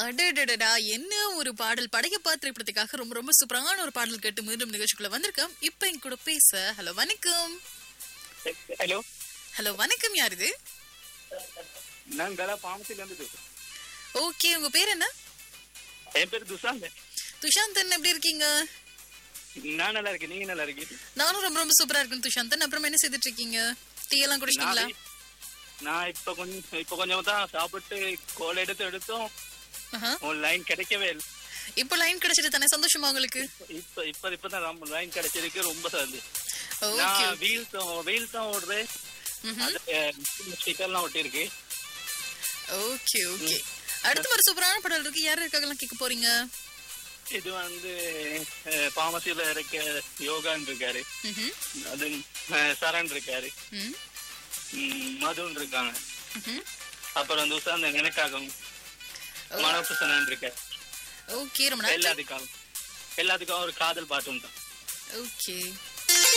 அடடடடா என்ன ஒரு பாடல் படையப்பா திரைப்படத்துக்காக ரொம்ப ரொம்ப சூப்பரான ஒரு பாடல் கேட்டு மீண்டும் நிகழ்ச்சிக்குள்ள வந்திருக்கோம் இப்ப என் கூட பேச ஹலோ வணக்கம் ஹலோ ஹலோ வணக்கம் யார் இது நான் கலா பாமசில இருந்து பேசுறேன். ஓகே உங்க பேர் என்ன என் பேர் துஷாந்த் துஷாந்தன் எப்படி இருக்கீங்க நான் நல்லா இருக்கேன் நீங்க நல்லா இருக்கீங்க நானும் ரொம்ப ரொம்ப சூப்பரா இருக்கேன் துஷாந்தன் அப்புறம் என்ன செய்துட்டு இருக்கீங்க டீ எல்லாம் குடிச்சிட்டீங்களா நான் நான் இப்ப கொஞ்சம் இப்ப கொஞ்சம் தான் சாப்பிட்டு கோல் எடுத்து எடுத்தோம் ஆஹா. உன் லைன் கிடைக்கவே இல்லை இப்போ லைன் கிடைச்சிட்டு தானே சந்தோஷமா உங்களுக்கு இப்ப இப்ப இப்பதான் லைன் கிடைச்சிருக்கு ரொம்ப சந்து ஓகே நான் வீல் தான் வீல் தான் ஓடுறேன் ம்ஹும். ஸ்டிக்கர்லாம் ஒட்டியிருக்கு ஓகே ஓகே அடுத்து ஒரு சூப்பரான பாடல் இருக்கு யார் இருக்காங்கலாம் கேட்க போறீங்க இது வந்து பாமசியில இருக்க யோகான் இருக்காரு ம்ஹும். அது அஹ், சரண் இருக்காரு ம். ம், மதுன் இருக்காங்க ம்ஹும். அப்புறம் துஷாந்த் எனக்காகவும் மனோபுசனன் இருக்காரு ஓகே ரொம்ப நன்றி எல்லாத்துக்காகவும் எல்லாத்துக்கும் ஒரு காதல் பாட்டு உண்டு ஓகே